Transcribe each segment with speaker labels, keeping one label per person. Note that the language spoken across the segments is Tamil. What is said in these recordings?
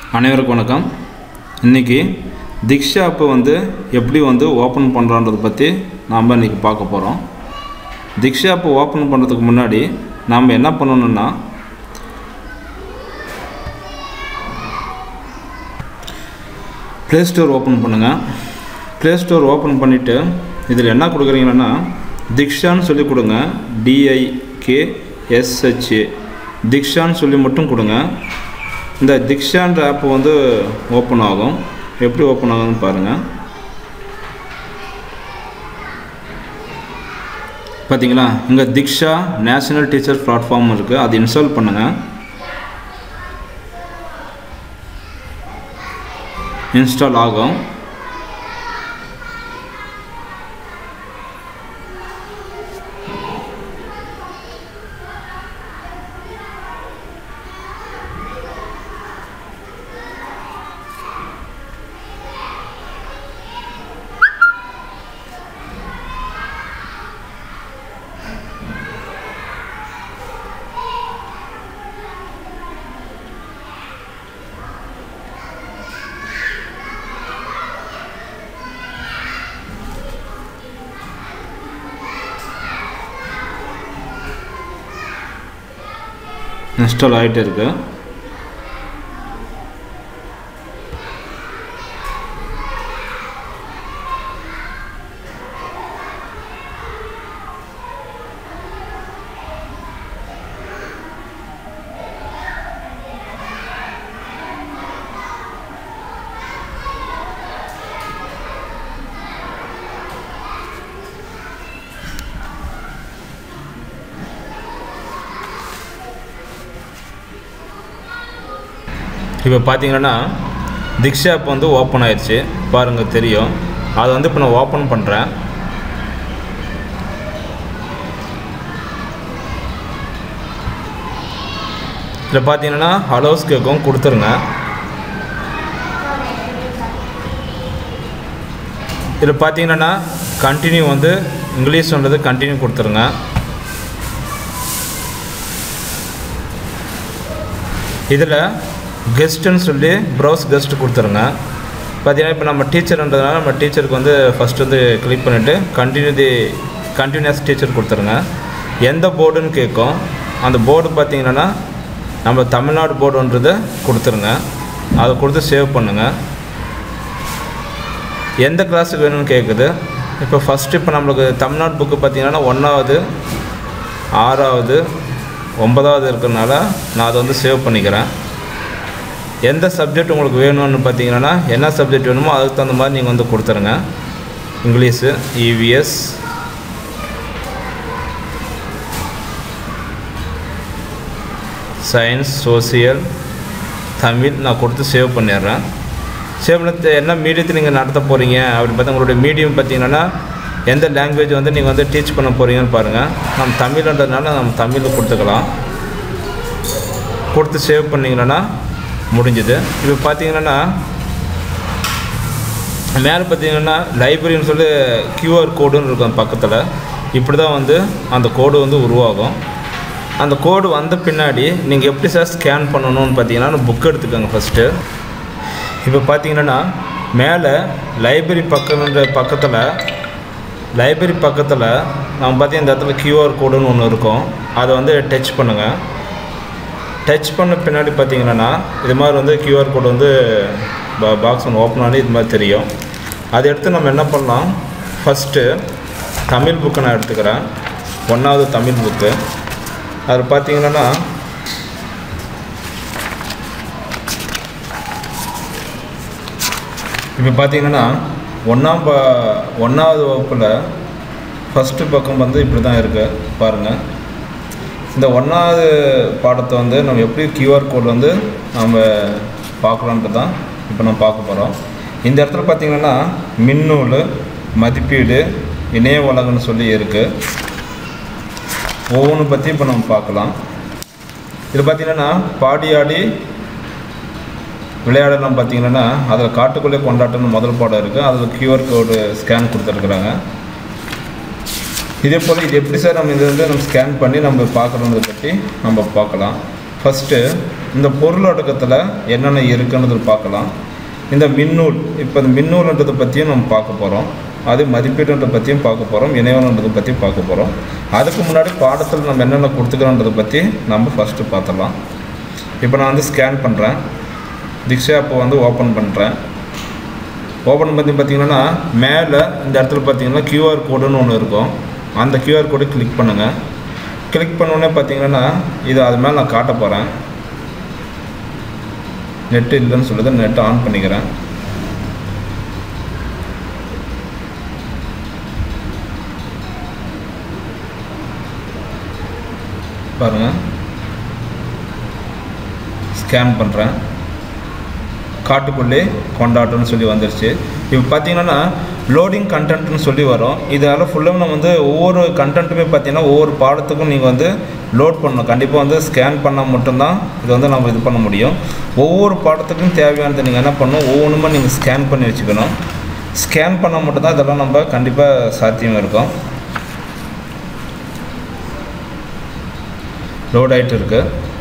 Speaker 1: அனைவருக்கும் வணக்கம் இன்றைக்கி திக்ஷா ஆப்பை வந்து எப்படி வந்து ஓப்பன் பண்ணுறோன்றதை பற்றி நாம் இன்றைக்கி பார்க்க போகிறோம் திக்ஷா ஆப்பை ஓப்பன் பண்ணுறதுக்கு முன்னாடி நாம் என்ன பண்ணணும்னா ப்ளே ஸ்டோர் ஓப்பன் பண்ணுங்கள் ப்ளே ஸ்டோர் ஓப்பன் பண்ணிவிட்டு இதில் என்ன கொடுக்குறீங்கன்னா திக்ஷான்னு சொல்லி கொடுங்க டிஐகே எஸ்ஹெச்ஏ திக்ஷான்னு சொல்லி மட்டும் கொடுங்க இந்த திக்ஷான்ற ஆப் வந்து ஓப்பன் ஆகும் எப்படி ஓப்பன் ஆகுதுன்னு பாருங்கள் பார்த்தீங்களா இங்கே திக்ஷா நேஷனல் டீச்சர் பிளாட்ஃபார்ம் இருக்குது அது இன்ஸ்டால் பண்ணுங்கள் இன்ஸ்டால் ஆகும் இன்ஸ்டால் ஆகிட்டே இருக்கு இப்போ பார்த்தீங்கன்னா திக்ஷா ஆப் வந்து ஓப்பன் ஆயிடுச்சு பாருங்கள் தெரியும் அதை வந்து இப்போ நான் ஓப்பன் பண்ணுறேன் இதில் பார்த்தீங்கன்னா ஹலோஸ் கேட்கும் கொடுத்துருங்க இதில் பார்த்தீங்கன்னா கண்டினியூ வந்து இங்கிலீஷ்ன்றது கண்டினியூ கொடுத்துருங்க இதில் கெஸ்ட்டுன்னு சொல்லி ப்ரௌஸ் கெஸ்ட் கொடுத்துருங்க பார்த்தீங்கன்னா இப்போ நம்ம டீச்சர்ன்றதுனால நம்ம டீச்சருக்கு வந்து ஃபஸ்ட் வந்து கிளிக் பண்ணிவிட்டு கண்டினியூ தி கண்டினியூஸ் டீச்சர் கொடுத்துருங்க எந்த போர்டுன்னு கேட்கும் அந்த போர்டு பார்த்தீங்கன்னா நம்ம தமிழ்நாடு போர்டுன்றதை கொடுத்துருங்க அதை கொடுத்து சேவ் பண்ணுங்கள் எந்த கிளாஸுக்கு வேணும்னு கேட்குது இப்போ ஃபஸ்ட்டு இப்போ நம்மளுக்கு தமிழ்நாடு புக்கு பார்த்தீங்கன்னா ஒன்றாவது ஆறாவது ஒன்பதாவது இருக்கிறனால நான் அதை வந்து சேவ் பண்ணிக்கிறேன் எந்த சப்ஜெக்ட் உங்களுக்கு வேணும்னு பார்த்தீங்கன்னா என்ன சப்ஜெக்ட் வேணுமோ அதுக்கு தகுந்த மாதிரி நீங்கள் வந்து கொடுத்துருங்க English EVS science social Tamil நான் கொடுத்து சேவ் பண்ணிடுறேன் சேவ் பண்ணி என்ன மீடியத்தில் நீங்கள் நடத்த போகிறீங்க அப்படின்னு பார்த்தா உங்களுடைய மீடியம் பார்த்தீங்கன்னா எந்த லாங்குவேஜ் வந்து நீங்கள் வந்து டீச் பண்ண போகிறீங்கன்னு பாருங்கள் நம்ம தமிழ்ன்றதுனால நம்ம தமிழில் கொடுத்துக்கலாம் கொடுத்து சேவ் பண்ணிங்கன்னா முடிஞ்சுது இப்போ பார்த்தீங்கன்னா மேலே பார்த்தீங்கன்னா லைப்ரரின்னு சொல்லி கியூஆர் கோடுன்னு இருக்கும் பக்கத்தில் இப்படி தான் வந்து அந்த கோடு வந்து உருவாகும் அந்த கோடு வந்த பின்னாடி நீங்கள் எப்படி சார் ஸ்கேன் பண்ணணும்னு பார்த்தீங்கன்னா புக் எடுத்துக்கோங்க ஃபஸ்ட்டு இப்போ பார்த்தீங்கன்னா மேலே லைப்ரரி பக்கம்ன்ற பக்கத்தில் லைப்ரரி பக்கத்தில் நம்ம பார்த்தீங்கன்னா இந்த இடத்துல கியூஆர் கோடுன்னு ஒன்று இருக்கும் அதை வந்து டச் பண்ணுங்கள் டச் பண்ண பின்னாடி பார்த்தீங்கன்னா இது மாதிரி வந்து கியூஆர் கோடு வந்து பாக்ஸ் ஒன்று ஓப்பன் ஆகி இது மாதிரி தெரியும் அதை எடுத்து நம்ம என்ன பண்ணலாம் ஃபஸ்ட்டு தமிழ் புக்கு நான் எடுத்துக்கிறேன் ஒன்றாவது தமிழ் புக்கு அதில் பார்த்தீங்கன்னா இப்போ பார்த்தீங்கன்னா ஒன்றாம் ப ஒன்றாவது வகுப்பில் ஃபஸ்ட்டு பக்கம் வந்து இப்படி தான் இருக்குது பாருங்கள் இந்த ஒன்றாவது பாடத்தை வந்து நம்ம எப்படி கியூஆர் கோட் வந்து நம்ம பார்க்கலான்ட்டு தான் இப்போ நம்ம பார்க்க போகிறோம் இந்த இடத்துல பார்த்திங்கன்னா மின்னூல் மதிப்பீடு இணைய உலகம்னு சொல்லி இருக்குது ஒவ்வொன்று பற்றி இப்போ நம்ம பார்க்கலாம் இது பார்த்திங்கன்னா பாடியாடி விளையாடலாம் பார்த்தீங்கன்னா அதில் காட்டுக்குள்ளே கொண்டாட்டம்னு முதல் பாடம் இருக்குது அதில் கியூஆர் கோடு ஸ்கேன் கொடுத்துருக்குறாங்க இதே போல் இது எப்படி சார் நம்ம இது வந்து நம்ம ஸ்கேன் பண்ணி நம்ம பார்க்குறோன்றதை பற்றி நம்ம பார்க்கலாம் ஃபஸ்ட்டு இந்த பொருள் அடக்கத்தில் என்னென்ன இருக்குன்றது பார்க்கலாம் இந்த மின்னூல் இப்போ இந்த மின்னூல்ன்றதை பற்றியும் நம்ம பார்க்க போகிறோம் அது மதிப்பீடுன்றதை பற்றியும் பார்க்க போகிறோம் இணையவனன்றதை பற்றியும் பார்க்க போகிறோம் அதுக்கு முன்னாடி பாடத்தில் நம்ம என்னென்ன கொடுத்துக்கிறோன்றதை பற்றி நம்ம ஃபஸ்ட்டு பார்த்துடலாம் இப்போ நான் வந்து ஸ்கேன் பண்ணுறேன் திக்ஷா ஆப்பை வந்து ஓப்பன் பண்ணுறேன் ஓப்பன் பண்ணி பார்த்தீங்கன்னா மேலே இந்த இடத்துல பார்த்தீங்கன்னா கியூஆர் கோடுன்னு ஒன்று இருக்கும் அந்த கியூஆர் கோடு கிளிக் பண்ணுங்கள் கிளிக் பண்ணோடனே பார்த்தீங்கன்னா இது அது மேலே நான் காட்ட போகிறேன் நெட்டு இல்லைன்னு சொல்லுது நெட்டை ஆன் பண்ணிக்கிறேன் பாருங்கள் ஸ்கேன் பண்ணுறேன் காட்டுக்குள்ளே கொண்டாட்டம்னு சொல்லி வந்துருச்சு இப்போ பார்த்தீங்கன்னா லோடிங் கண்டென்ட்னு சொல்லி வரும் இதனால் ஃபுல்லாக நம்ம வந்து ஒவ்வொரு கண்டென்ட்டுமே பார்த்தீங்கன்னா ஒவ்வொரு பாடத்துக்கும் நீங்கள் வந்து லோட் பண்ணணும் கண்டிப்பாக வந்து ஸ்கேன் பண்ணால் மட்டும்தான் இது வந்து நம்ம இது பண்ண முடியும் ஒவ்வொரு பாடத்துக்கும் தேவையானது நீங்கள் என்ன பண்ணணும் ஒவ்வொன்றுமே நீங்கள் ஸ்கேன் பண்ணி வச்சுக்கணும் ஸ்கேன் பண்ணால் மட்டும்தான் இதெல்லாம் நம்ம கண்டிப்பாக சாத்தியம் இருக்கும் லோட் ஆகிட்டு இருக்குது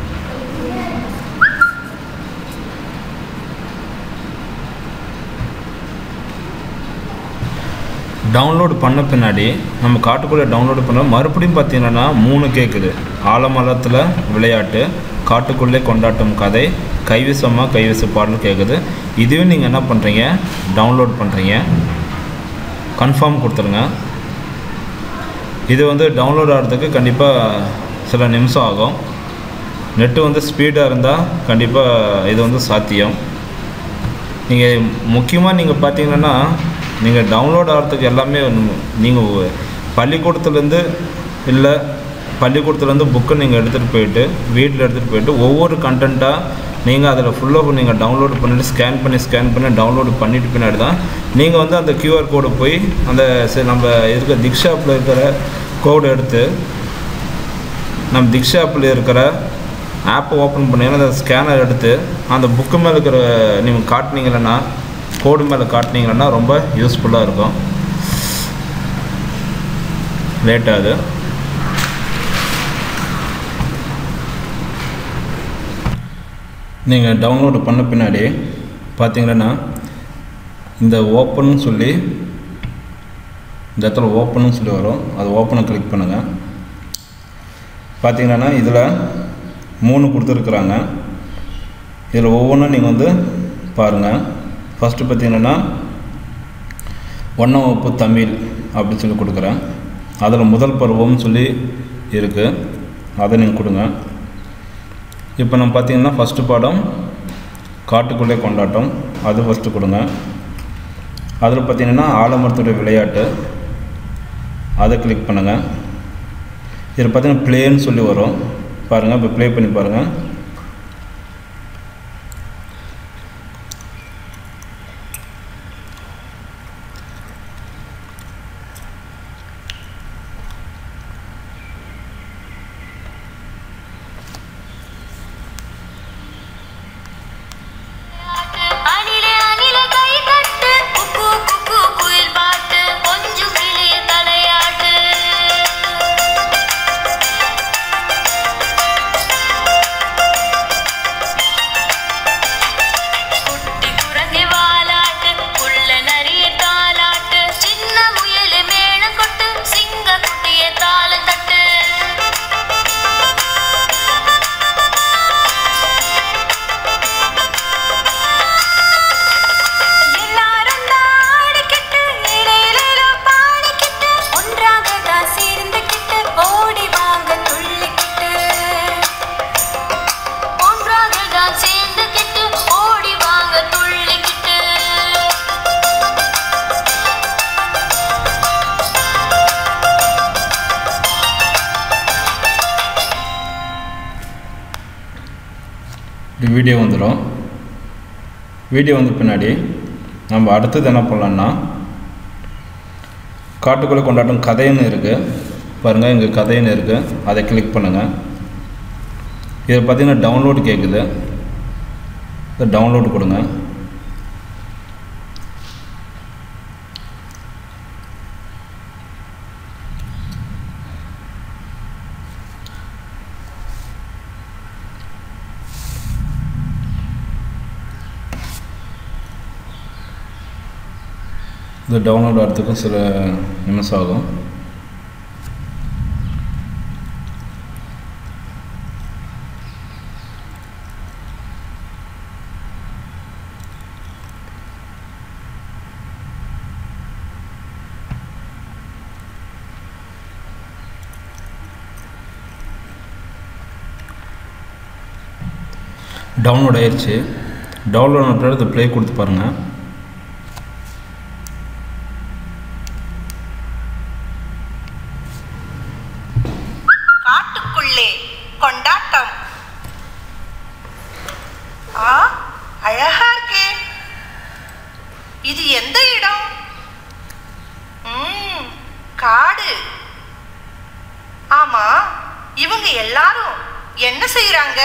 Speaker 1: டவுன்லோட் பண்ண பின்னாடி நம்ம காட்டுக்குள்ளே டவுன்லோட் பண்ண மறுபடியும் பார்த்தீங்கன்னா மூணு கேட்குது ஆலமரத்தில் விளையாட்டு காட்டுக்குள்ளே கொண்டாட்டும் கதை கைவிசமா கைவிச பாடல் கேட்குது இதுவே நீங்கள் என்ன பண்ணுறீங்க டவுன்லோட் பண்ணுறீங்க கன்ஃபார்ம் கொடுத்துருங்க இது வந்து டவுன்லோட் ஆகிறதுக்கு கண்டிப்பாக சில நிமிஷம் ஆகும் நெட்டு வந்து ஸ்பீடாக இருந்தால் கண்டிப்பாக இது வந்து சாத்தியம் நீங்கள் முக்கியமாக நீங்கள் பார்த்தீங்கன்னா நீங்கள் டவுன்லோட் ஆகிறதுக்கு எல்லாமே நீங்கள் பள்ளிக்கூடத்துலேருந்து இல்லை பள்ளிக்கூடத்துலேருந்து புக்கை நீங்கள் எடுத்துகிட்டு போயிட்டு வீட்டில் எடுத்துகிட்டு போயிட்டு ஒவ்வொரு கண்டென்ட்டாக நீங்கள் அதில் ஃபுல்லாக நீங்கள் டவுன்லோட் பண்ணிவிட்டு ஸ்கேன் பண்ணி ஸ்கேன் பண்ணி டவுன்லோடு பண்ணிட்டு பின்னாடி தான் நீங்கள் வந்து அந்த கியூஆர் கோடு போய் அந்த சரி நம்ம இருக்கிற திக்ஷாப்பில் இருக்கிற கோடு எடுத்து நம்ம திக்ஷாப்பில் இருக்கிற ஆப்பை ஓப்பன் பண்ணிங்கன்னா அந்த ஸ்கேனர் எடுத்து அந்த புக்கு மேலே இருக்கிற நீங்கள் காட்டினீங்கன்னா கோடு மேலே காட்டினீங்கன்னா ரொம்ப யூஸ்ஃபுல்லாக இருக்கும் லேட் ஆகுது நீங்கள் டவுன்லோடு பண்ண பின்னாடி பார்த்தீங்கன்னா இந்த ஓப்பன்னு சொல்லி இந்த இடத்துல ஓப்பன்னு சொல்லி வரும் அது ஓப்பனை கிளிக் பண்ணுங்கள் பார்த்தீங்கன்னா இதில் மூணு கொடுத்துருக்குறாங்க இதில் ஒவ்வொன்றும் நீங்கள் வந்து பாருங்கள் ஃபஸ்ட்டு பார்த்தீங்கன்னா ஒன்றாம் வகுப்பு தமிழ் அப்படின்னு சொல்லி கொடுக்குறேன் அதில் முதல் பருவம்னு சொல்லி இருக்குது அதை நீங்கள் கொடுங்க இப்போ நம்ம பார்த்தீங்கன்னா ஃபஸ்ட்டு பாடம் காட்டுக்குள்ளே கொண்டாட்டம் அது ஃபஸ்ட்டு கொடுங்க அதில் பார்த்தீங்கன்னா ஆலமரத்துடைய விளையாட்டு அதை கிளிக் பண்ணுங்கள் இதில் பார்த்தீங்கன்னா ப்ளேன்னு சொல்லி வரும் பாருங்கள் இப்போ ப்ளே பண்ணி பாருங்கள்
Speaker 2: அணிலே அணிலே கை தட்டு குக்கு குக்கு குயில் பாட்டு கொஞ்சம் கிளிய தலையாட்டு குட்டி குரங்கு வாலாட்டு புள்ள நரிய தாலாட்டு சின்ன முயலு மேளம் கொட்டு சிங்க குட்டிய தாளம் தட்டு எல்லாரும் ஆடிக்கிட்டு இடையிலோ பாடிக்கிட்டு ஒன்றாக தான் சேர்ந்துக்கிட்டு ஓடி வாங்க துள்ளிக்கிட்டு ஒன்றாக தான் சேர்ந்துக்கிட்டு ஓடி வாங்க துள்ளிக்கிட்டு
Speaker 1: இப்படி வீடியோ வந்துடும் வீடியோ வந்த பின்னாடி நம்ம அடுத்தது என்ன பண்ணலான்னா காட்டுக்குள்ளே கொண்டாட்டம் கதைன்னு இருக்குது பாருங்கள் இங்கே கதைன்னு இருக்குது அதை கிளிக் பண்ணுங்கள் இதில் பார்த்தீங்கன்னா டவுன்லோடு கேட்குது இதை டவுன்லோடு கொடுங்க இது டவுன்லோட் ஆகிறதுக்கும் சில நிமிஷம் ஆகும் டவுன்லோட் ஆயிடுச்சு டவுன்லோட் ஆன இதை ப்ளே கொடுத்து பாருங்கள்
Speaker 3: காட்டுக்குள்ளே கொண்டாட்டம் ஆ அழகா இருக்கே இது எந்த இடம் ம் காடு ஆமா இவங்க எல்லாரும் என்ன செய்யறாங்க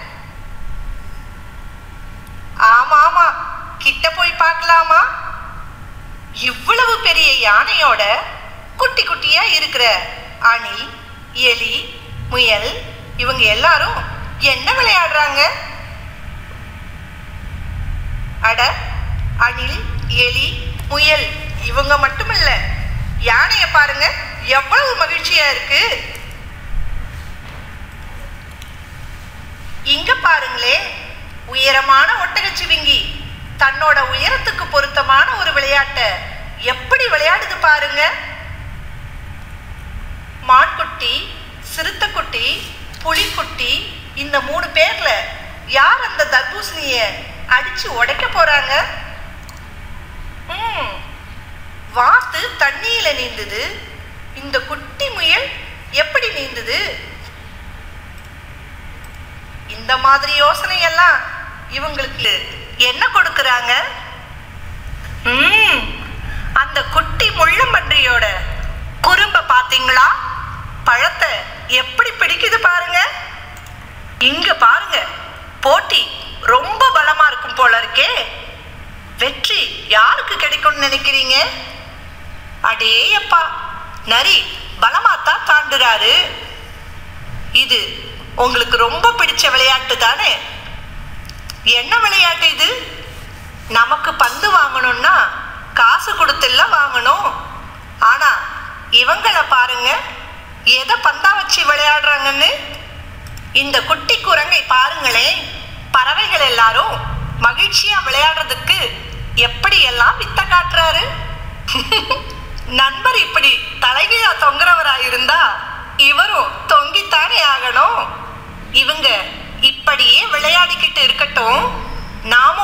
Speaker 3: ஆமா ஆமா கிட்ட போய் பார்க்கலாமா இவ்வளவு பெரிய யானையோட குட்டி குட்டியா இருக்கிற அணில் எலி முயல் இவங்க எல்லாரும் என்ன விளையாடுறாங்க அட அணில் எலி முயல் இவங்க மட்டுமில்ல யானைய பாருங்க எவ்வளவு மகிழ்ச்சியா இருக்கு இங்க பாருங்களே உயரமான ஒட்டகச்சிவிங்கி தன்னோட உயரத்துக்கு பொருத்தமான ஒரு விளையாட்டை எப்படி விளையாடுது பாருங்க மான்குட்டி சிறுத்தைக்குட்டி புலிக்குட்டி இந்த மூணு பேர்ல யார் அந்த தர்பூசணிய அடிச்சு உடைக்க போறாங்க ம், வாத்து தண்ணியில நீந்துது இந்த குட்டி முயல் எப்படி நீந்துது இந்த மாதிரி யோசனை எல்லாம் இவங்களுக்கு என்ன கொடுக்கறாங்க ம், அந்த குட்டி முள்ளம்பன்றியோட குறும்ப பாத்தீங்களா பழத்தை எப்படி பிடிக்குது பாருங்க இங்க பாருங்க போட்டி ரொம்ப பலமா இருக்கும் போல இருக்கே வெற்றி யாருக்கு கிடைக்கும்னு நினைக்கிறீங்க அடேயப்பா நரி பலமாத்தான் தாண்டுறாரு இது உங்களுக்கு ரொம்ப பிடிச்ச விளையாட்டு தானே என்ன விளையாட்டு இது நமக்கு பந்து வாங்கணும்னா காசு கொடுத்துல்ல வாங்கணும் ஆனா இவங்கள பாருங்க எதை பந்தா வச்சு விளையாடுறாங்கன்னு இந்த குட்டி குரங்கை பாருங்களேன் பறவைகள் எல்லாரும் மகிழ்ச்சியா விளையாடுறதுக்கு எப்படி எல்லாம் வித்த காட்டுறாரு நண்பர் இப்படி தலைகீழா தொங்குறவரா இருந்தா இவரும் தொங்கித்தானே ஆகணும் இவங்க இப்படியே விளையாடிக்கிட்டு இருக்கட்டும் நாமும்